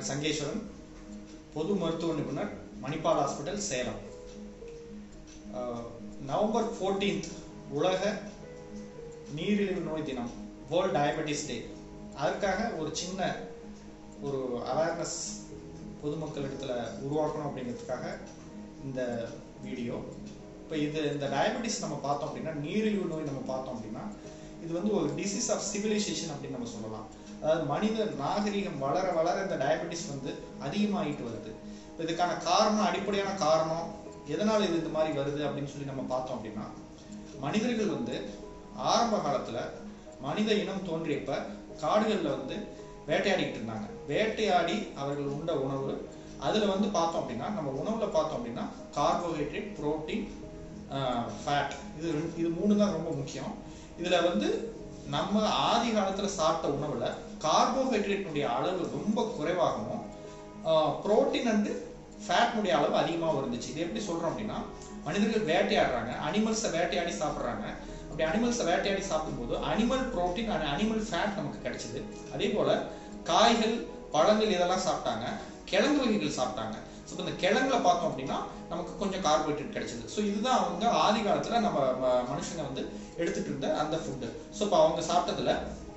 சங்கேஸ்வரன் பொது மருத்துவ நிபுணர் மணிப்பால் ஹாஸ்பிட்டல் சேலம் அஹ், நவம்பர் 14th உலக நீரிழிவு நோய் தினம் வேர்ல்ட் டயபெட்டிஸ் டே அதற்காக ஒரு சின்ன ஒரு அவேர்னஸ் பொதுமக்கள் இடத்துல உருவாக்கணும் அப்படிங்கிறதுக்காக இந்த வீடியோ இப்போ இது இந்த டயபெட்டிஸ் நம்ம பார்த்தோம் அப்படின்னா நீரிழிவு நோய் நம்ம பார்த்தோம் அப்படின்னா இது வந்து ஒரு டிசீஸ் ஆஃப் சிவிலைசேஷன் அப்படின்னு நம்ம சொல்லலாம் அதாவது மனித நாகரிகம் வளர வளர இந்த டயபெட்டிஸ் வந்து அதிகமாகிட்டு வருது இப்ப இதுக்கான காரணம் அடிப்படையான காரணம் எதனால இது இந்த மாதிரி வருது அப்படின்னு சொல்லி நம்ம பார்த்தோம் அப்படின்னா மனிதர்கள் வந்து ஆரம்ப காலத்துல மனித இனம் தோன்றியப்ப காடுகள்ல வந்து வேட்டையாடிட்டு இருந்தாங்க வேட்டையாடி அவர்கள் உண்ட உணவு அதுல வந்து பார்த்தோம் அப்படின்னா நம்ம உணவுல பார்த்தோம் அப்படின்னா கார்போஹைட்ரேட் புரோட்டீன் ஃபேட் இது ரெண்டு- இது மூணு தான் ரொம்ப முக்கியம் இதுல வந்து நம்ம ஆதி காலத்துல சாப்பிட்ட உணவுல கார்போஹைட்ரேட்னுடைய அளவு ரொம்ப குறைவாகவும் புரோட்டீன் அண்டு ஃபேட்னுடைய அளவு அதிகமாக இருந்துச்சு இது எப்படி சொல்றோம் அப்படின்னா மனிதர்கள் வேட்டையாடுறாங்க அனிமல்ஸை வேட்டையாடி சாப்பிட்றாங்க அப்படி அனிமல்ஸை வேட்டையாடி சாப்பிடும்போது animal protein and animal fat நமக்கு கிடைச்சது அதே போல காய்கள் பழங்கள் இதெல்லாம் சாப்பிட்டாங்க கிழங்கு வகைகள் சாப்பிட்டாங்க ஸோ இந்த கிழங்குல பார்த்தோம் அப்படின்னா நமக்கு கொஞ்சம் கார்போஹைட்ரேட் கிடைச்சது ஸோ இதுதான் அவங்க ஆதி காலத்துல நம்ம ம- மனுஷங்க வந்து எடுத்துட்டு இருந்த அந்த ஃபுட்டு ஸோ இப்போ அவங்க சாப்பிட்டதுல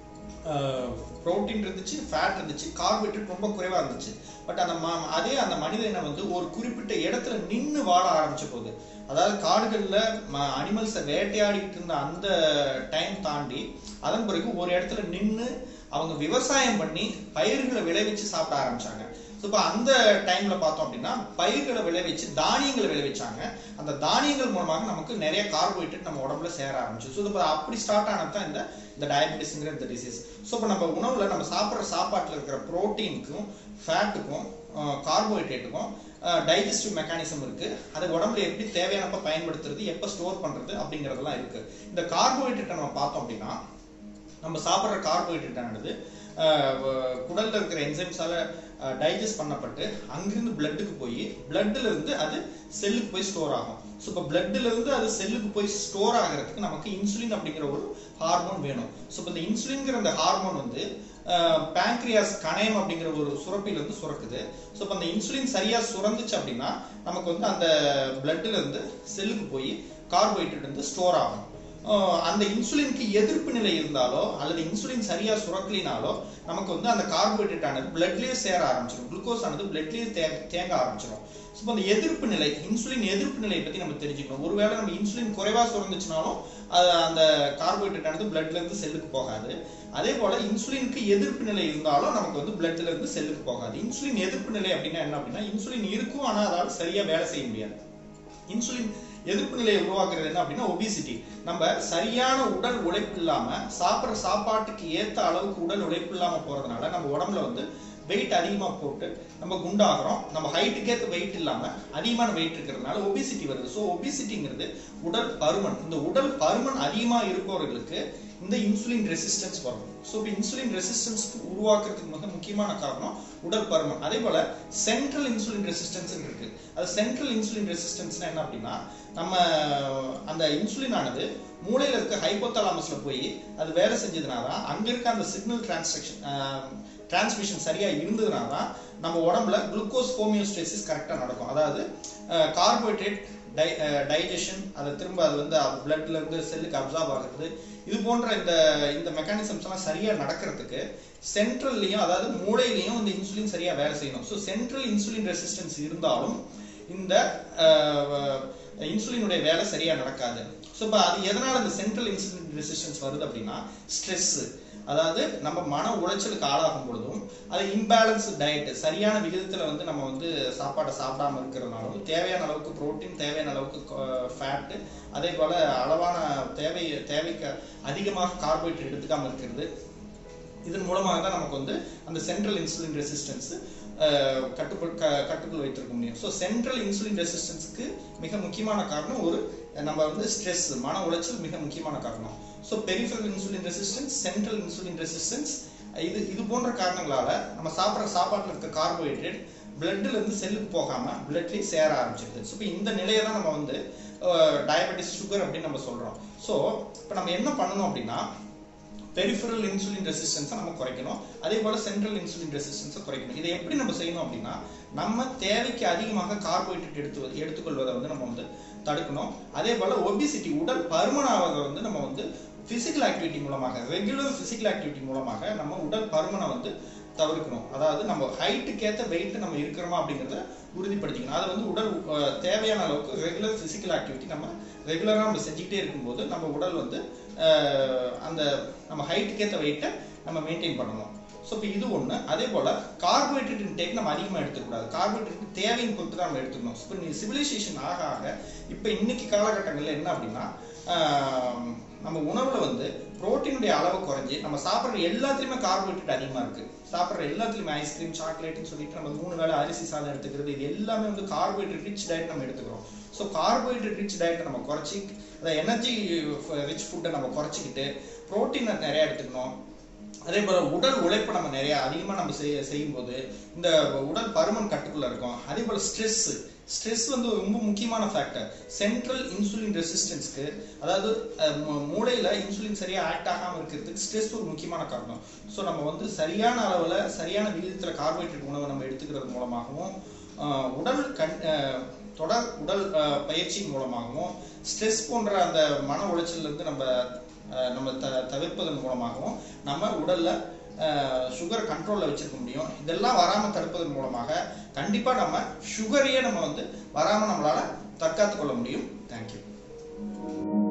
புரோட்டீன் இருந்துச்சு ஃபேட் இருந்துச்சு கார்போஹைட்ரேட் ரொம்ப குறைவா இருந்துச்சு பட் அந்த ம- அதே அந்த மனித இனம் வந்து ஒரு குறிப்பிட்ட இடத்துல நின்னு வாழ ஆரம்பிச்ச போது அதாவது காடுகள்ல அனிமல்ஸை வேட்டையாடிட்டு இருந்த அந்த டைம் தாண்டி அதன் பிறகு ஒரு இடத்துல நின்னு அவங்க விவசாயம் பண்ணி பயிர்களை விளைவிச்சு சாப்பிட ஆரம்பிச்சாங்க ஸோ இப்போ அந்த டைம்ல பார்த்தோம் அப்படின்னா பயிர்களை விளைவிச்சு தானியங்களை விளைவிச்சாங்க அந்த தானியங்கள் மூலமாக நமக்கு நிறைய கார்போஹைட்ரேட் நம்ம உடம்புல சேர ஆரம்பிச்சு ஸோ இப்போ அப்படி ஸ்டார்ட் ஆனது தான் இந்த இந்த டயபெட்டிஸ்ங்கிற இந்த டிசீஸ் ஸோ இப்போ நம்ம உணவுல நம்ம சாப்பிட்ற சாப்பாட்டில் இருக்கிற புரோட்டீனுக்கும் ஃபேட்டுக்கும் கார்போஹைட்ரேட்டுக்கும் டைஜஸ்டிவ் மெக்கானிசம் இருக்கு அது உடம்புல எப்படி தேவையானப்ப பயன்படுத்துறது எப்போ ஸ்டோர் பண்றது அப்படிங்கறதெல்லாம் இருக்கு இந்த கார்போஹைட்ரேட்டை நம்ம பார்த்தோம் அப்படின்னா நம்ம சாப்பிட்ற கார்போஹைட்ரேட் ஆனது அஹ், வ- குடல்ல இருக்கிற என்சைம்ஸால டைஜஸ்ட் பண்ணப்பட்டு அங்கிருந்து பிளட்டுக்கு போய் பிளட்ல இருந்து அது செல்லுக்கு போய் ஸ்டோர் ஆகும் ஸோ இப்போ பிளட்ல இருந்து அது செல்லுக்கு போய் ஸ்டோர் ஆகிறதுக்கு நமக்கு இன்சுலின் அப்படிங்கிற ஒரு ஹார்மோன் வேணும் ஸோ இப்போ இந்த இன்சுலின்ங்கிற அந்த ஹார்மோன் வந்து பேங்க்ரியாஸ் கணையம் அப்படிங்கிற ஒரு சுரப்பில இருந்து சுரக்குது ஸோ இப்போ அந்த இன்சுலின் சரியா சுரந்துச்சு அப்படின்னா நமக்கு வந்து அந்த பிளட்ல இருந்து செல்லுக்கு போய் கார்போஹைட்ரேட் வந்து ஸ்டோர் ஆகும் ஆஹ் அந்த இன்சுலினுக்கு எதிர்ப்பு நிலை இருந்தாலோ அல்லது இன்சுலின் சரியா சுரக்கலினாலோ நமக்கு வந்து அந்த கார்போஹைட்ரேட் ஆனது பிளட்லயே சேர ஆரம்பிச்சிடும் குளுக்கோஸ் ஆனது பிளட்லயே தே தேங்க ஆரம்பிச்சிடும் ஸோ இப்போ அந்த எதிர்ப்பு நிலை இன்சுலின் எதிர்ப்பு நிலையை பத்தி நம்ம தெரிஞ்சுக்கணும் ஒருவேளை நம்ம இன்சுலின் குறைவா சுரந்துச்சுனாலும் அது அந்த கார்போஹைட்ரேட் ஆனது பிளட்ல இருந்து செல்லுக்கு போகாது அதே போல இன்சுலினுக்கு எதிர்ப்பு நிலை இருந்தாலும் நமக்கு வந்து பிளட்ல இருந்து செல்லுக்கு போகாது இன்சுலின் எதிர்ப்பு நிலை அப்படின்னா என்ன அப்படின்னா இன்சுலின் இருக்கும் ஆனா அதால சரியா வேலை செய்ய முடியாது இன்சுலின் எதிர்ப்பு நிலையை உருவாக்குறது என்ன அப்படின்னா ஒபிசிட்டி நம்ம சரியான உடல் உழைப்பு இல்லாம சாப்பிட்ற சாப்பாட்டுக்கு ஏத்த அளவுக்கு உடல் உழைப்பு இல்லாம போறதுனால நம்ம உடம்புல வந்து வெயிட் அதிகமா போட்டு நம்ம குண்டாகிறோம் நம்ம ஹைட்டுக்கு ஏற்ற வெயிட் இல்லாம அதிகமான வெயிட் இருக்கிறதுனால ஒபிசிட்டி வருது ஸோ ஒபிசிட்டிங்கிறது உடல் பருமன் இந்த உடல் பருமன் அதிகமா இருப்பவர்களுக்கு இந்த இன்சுலின் ரெசிஸ்டன்ஸ் வரும் ஸோ இப்போ இன்சுலின் ரெசிஸ்டன்ஸ் உருவாக்குறதுக்கு மிக முக்கியமான காரணம் உடல் பருமன் அதே போல சென்ட்ரல் இன்சுலின் ரெசிஸ்டன்ஸ் இருக்கு அது சென்ட்ரல் இன்சுலின் ரெசிஸ்டன்ஸ்னா என்ன அப்படின்னா நம்ம அந்த இன்சுலின் ஆனது மூளையில இருக்க ஹைப்போதாலமஸ்ல போய் அது வேலை செஞ்சதுனால தான் அங்க இருக்க அந்த சிக்னல் டிரான்ஸ்ட்ரக்ஷன் டிரான்ஸ்மிஷன் சரியா இருந்ததுனால தான் நம்ம உடம்புல குளுக்கோஸ் ஹோமியோஸ்டேசிஸ் கரெக்டா நடக்கும் அதாவது கார்போஹைட்ரேட் டை டைஜஷன் அதை திரும்ப அது வந்து பிளட்ல இருந்து செல்லுக்கு அப்சார்ப் ஆகுறது இது போன்ற இந்த இந்த மெக்கானிசம்ஸ் எல்லாம் சரியா நடக்கிறதுக்கு சென்ட்ரல்லையும் அதாவது மூளையிலையும் இந்த இன்சுலின் சரியா வேலை செய்யணும் ஸோ சென்ட்ரல் இன்சுலின் ரெசிஸ்டன்ஸ் இருந்தாலும் இந்த இன்சுலினுடைய வேலை சரியா நடக்காது ஸோ இப்போ அது எதனால இந்த சென்ட்ரல் இன்சுலின் ரெசிஸ்டன்ஸ் வருது அப்படின்னா ஸ்ட்ரெஸ் அதாவது நம்ம மன உளைச்சலுக்கு ஆளாகும் பொழுதும் அது இம்பேலன்ஸ் டயட் சரியான விகிதத்துல வந்து நம்ம வந்து சாப்பாடை சாப்பிடாம இருக்கிறதுனாலும் தேவையான அளவுக்கு புரோட்டீன் தேவையான அளவுக்கு ஃபேட்டு அதே போல அளவான தேவை தேவைக்கு அதிகமாக கார்போஹைட்ரேட் எடுத்துக்காம இருக்கிறது இதன் மூலமாக தான் நமக்கு வந்து அந்த சென்ட்ரல் இன்சுலின் ரெசிஸ்டன்ஸ் கட்டுக்குள் க- கட்டுக்குள் வைத்திருக்க முடியும் ஸோ சென்ட்ரல் இன்சுலின் ரெசிஸ்டன்ஸ்க்கு மிக முக்கியமான காரணம் ஒரு நம்ம வந்து ஸ்ட்ரெஸ் மன உளைச்சல் மிக முக்கியமான காரணம் so peripheral insulin resistance central insulin resistance இது இது போன்ற காரணங்களால நம்ம சாப்பிட்ற சாப்பாட்டில் இருக்க கார்போஹைட்ரேட் பிளட்ல இருந்து செல்லுக்கு போகாம பிளட்லயே சேர ஆரம்பிச்சிருது ஸோ இப்போ இந்த நிலையை தான் நம்ம வந்து டயபெட்டிஸ் சுகர் அப்படின்னு நம்ம சொல்றோம் ஸோ இப்போ நம்ம என்ன பண்ணணும் அப்படின்னா பெரிஃபரல் இன்சுலின் ரெசிஸ்டன்ஸை நம்ம குறைக்கணும் அதே போல சென்ட்ரல் இன்சுலின் ரெசிஸ்டன்ஸை குறைக்கணும் இதை எப்படி நம்ம செய்யணும் அப்படின்னா நம்ம தேவைக்கு அதிகமாக கார்போஹைட்ரேட் எடுத்து எடுத்துக்கொள்வதை வந்து நம்ம வந்து தடுக்கணும் அதே போல ஒபிசிட்டி உடல் பருமனாவதை வந்து நம்ம வந்து பிசிக்கல் ஆக்டிவிட்டி மூலமாக ரெகுலர் பிசிக்கல் ஆக்டிவிட்டி மூலமாக நம்ம உடல் பருமனை வந்து தவிர்க்கணும் அதாவது நம்ம ஹைட்டுக்கு ஏற்ற வெயிட் நம்ம இருக்கிறோமா அப்படிங்கிறத உறுதிப்படுத்திக்கணும் அதை வந்து உடல் அஹ், தேவையான அளவுக்கு ரெகுலர் பிசிக்கல் ஆக்டிவிட்டி நம்ம ரெகுலராக நம்ம செஞ்சுக்கிட்டே இருக்கும்போது நம்ம உடல் வந்து அஹ், அந்த நம்ம ஹைட்டுக்கு ஏற்ற வெயிட்டை நம்ம மெயின்டைன் பண்ணணும் ஸோ இப்போ இது ஒன்று அதே போல் கார்போஹைட்ரேட் இன்டேக் நம்ம அதிகமாக எடுத்துக்கூடாது கார்போஹைட்ரேட் தேவையின் பொறுத்து தான் நம்ம எடுத்துக்கணும் இப்போ நீ சிவிலைசேஷன் ஆக ஆக இப்போ இன்னைக்கு காலகட்டங்களில் என்ன அப்படின்னா ஆஹ், நம்ம உணவுல வந்து புரோட்டீனுடைய அளவு குறைஞ்சி நம்ம சாப்பிட்ற எல்லாத்துலேயுமே கார்போஹைட்ரேட் அதிகமாக இருக்கு சாப்பிட்ற எல்லாத்துலேயுமே ஐஸ்கிரீம் சாக்லேட்னு சொல்லிட்டு நம்ம மூணு வேளை அரிசி சாதம் எடுத்துக்கிறது இது எல்லாமே வந்து கார்போஹைட்ரேட் ரிச் டயட் நம்ம எடுத்துக்கிறோம் ஸோ கார்போஹைட்ரேட் ரிச் டயட்டை நம்ம குறைச்சி அந்த எனர்ஜி ரிச் ஃபுட்டை நம்ம குறைச்சிக்கிட்டு புரோட்டீனை நிறைய எடுத்துக்கணும் அதே போல உடல் உழைப்பை நம்ம நிறைய அதிகமா நம்ம செய்ய செய்யும்போது இந்த உடல் பருமன் கட்டுக்குள்ள இருக்கும் அதே போல ஸ்ட்ரெஸ் ஸ்ட்ரெஸ் வந்து ஒரு ரொம்ப முக்கியமான ஃபேக்டர் சென்ட்ரல் இன்சுலின் ரெசிஸ்டன்ஸ்க்கு அதாவது அஹ், மூ- மூளையில இன்சுலின் சரியா ஆக்ட் ஆகாம இருக்கிறதுக்கு ஸ்ட்ரெஸ் ஒரு முக்கியமான காரணம் ஸோ நம்ம வந்து சரியான அளவுல சரியான விகிதத்துல கார்போஹைட்ரேட் உணவை நம்ம எடுத்துக்கிறது மூலமாகவும் ஆஹ், உடல் கண் ஆஹ், தொடர் உடல் ஆஹ், பயிற்சியின் மூலமாகவும் ஸ்ட்ரெஸ் போன்ற அந்த மன உளைச்சல்ல இருந்து நம்ம ஆஹ், நம்ம த தவிர்ப்பதன் மூலமாகவும் நம்ம உடல்ல சுகர் கண்ட்ரோல்ல வச்சிருக்க முடியும் இதெல்லாம் வராம தடுப்பதன் மூலமாக கண்டிப்பா நம்ம சுகரையே நம்ம வந்து வராம நம்மளால தற்காத்து கொள்ள முடியும் தேங்க்யூ